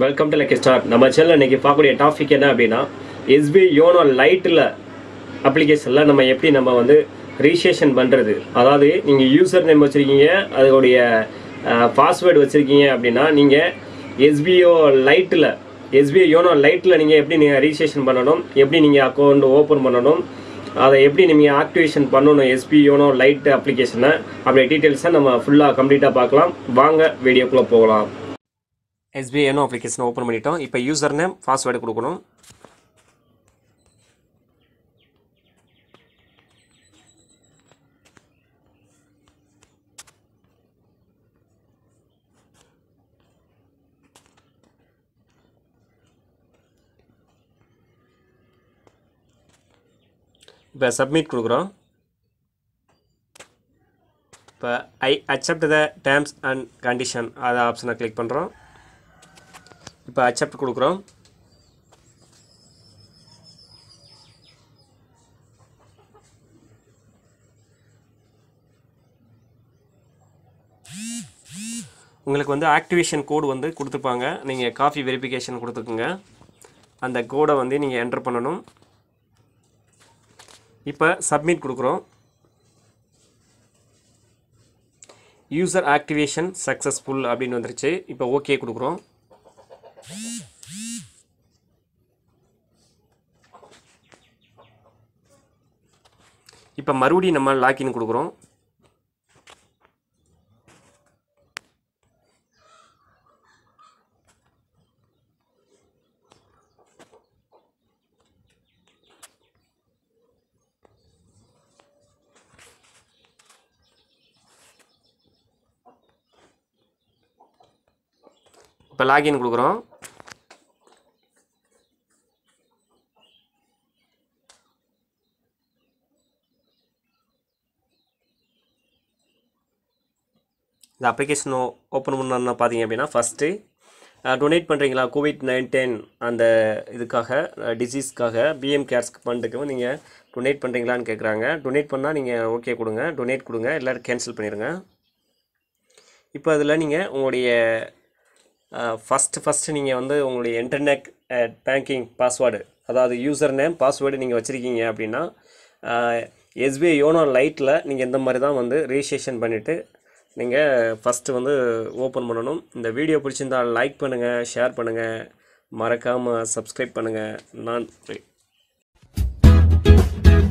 welcome to lucky star நம்ம channel இன்னைக்கு பார்க்கக்கூடிய டாபிக் என்ன அப்படின்னா எஸ்பி யோனோ லைட்டில் அப்ளிகேஷனில் நம்ம எப்படி நம்ம வந்து ரிஜிஸ்ட்ரேஷன் பண்ணுறது அதாவது நீங்கள் யூசர் நேம் வச்சுருக்கீங்க அதோடைய பாஸ்வேர்டு வச்சுருக்கீங்க அப்படின்னா நீங்கள் எஸ்பிஓ லைட்டில் எஸ்பிஐ யோனோ லைட்டில் நீங்கள் எப்படி நீங்கள் ரிஜிஸ்ட்ரேஷன் பண்ணணும் எப்படி நீங்கள் அக்கௌண்ட் ஓப்பன் பண்ணணும் அதை எப்படி நீங்கள் ஆக்டிவேஷன் பண்ணணும் எஸ்பி யோனோ லைட் அப்ளிகேஷனை அப்படி டீட்டெயில்ஸை நம்ம ஃபுல்லாக கம்ப்ளீட்டாக பார்க்கலாம் வாங்க வீடியோக்குள்ளே போகலாம் எஸ்பிஐ யோனோ அப்ளிகேஷனை ஓப்பன் பண்ணிட்டோம் இப்போ யூசர் நேம் பாஸ்வேர்டு கொடுக்கணும் இப்போ சப்மிட் கொடுக்குறோம் இப்போ I accept the terms and condition அதை ஆப்ஷனை கிளிக் பண்ணுறோம் இப்போ அக்செப்ட் கொடுக்குறோம் உங்களுக்கு வந்து ஆக்டிவேஷன் கோடு வந்து கொடுத்துருப்பாங்க நீங்கள் காஃபி வெரிஃபிகேஷன் கொடுத்துக்குங்க அந்த கோடை வந்து நீங்கள் என்டர் பண்ணணும் இப்போ சப்மிட் கொடுக்குறோம் யூசர் ஆக்டிவேஷன் சக்ஸஸ்ஃபுல் அப்படின்னு வந்துருச்சு இப்போ ஓகே கொடுக்குறோம் இப்போ மறுபடியும் நம்ம லாக்இன் கொடுக்குறோம் இப்போ லாகின் கொடுக்குறோம் இந்த அப்ளிகேஷன் ஓப்பன் பண்ணணும்னா பார்த்தீங்க அப்படின்னா ஃபஸ்ட்டு டொனேட் பண்ணுறீங்களா கோவிட் நைன்டீன் அந்த இதுக்காக டிசீஸ்க்காக பிஎம் கேர்ஸ் ஃபண்டுக்கு நீங்கள் டொனேட் பண்ணுறீங்களான்னு கேட்குறாங்க டொனேட் பண்ணால் நீங்கள் ஓகே கொடுங்க டொனேட் கொடுங்க எல்லோரும் கேன்சல் பண்ணிடுங்க இப்போ அதில் நீங்கள் உங்களுடைய ஃபஸ்ட்டு ஃபஸ்ட்டு நீங்கள் வந்து உங்களுடைய இன்டர்நெட் பேங்கிங் பாஸ்வேர்டு அதாவது யூசர் நேம் பாஸ்வேர்டு நீங்கள் வச்சுருக்கீங்க அப்படின்னா எஸ்பிஐ யோனோ லைட்டில் நீங்கள் இந்த மாதிரி தான் வந்து ரிஜிஸ்ட்ரேஷன் பண்ணிவிட்டு நீங்கள் ஃபஸ்ட்டு வந்து ஓப்பன் பண்ணணும் இந்த வீடியோ பிடிச்சிருந்தால் லைக் பண்ணுங்கள் ஷேர் பண்ணுங்கள் மறக்காமல் சப்ஸ்கிரைப் பண்ணுங்கள் நான்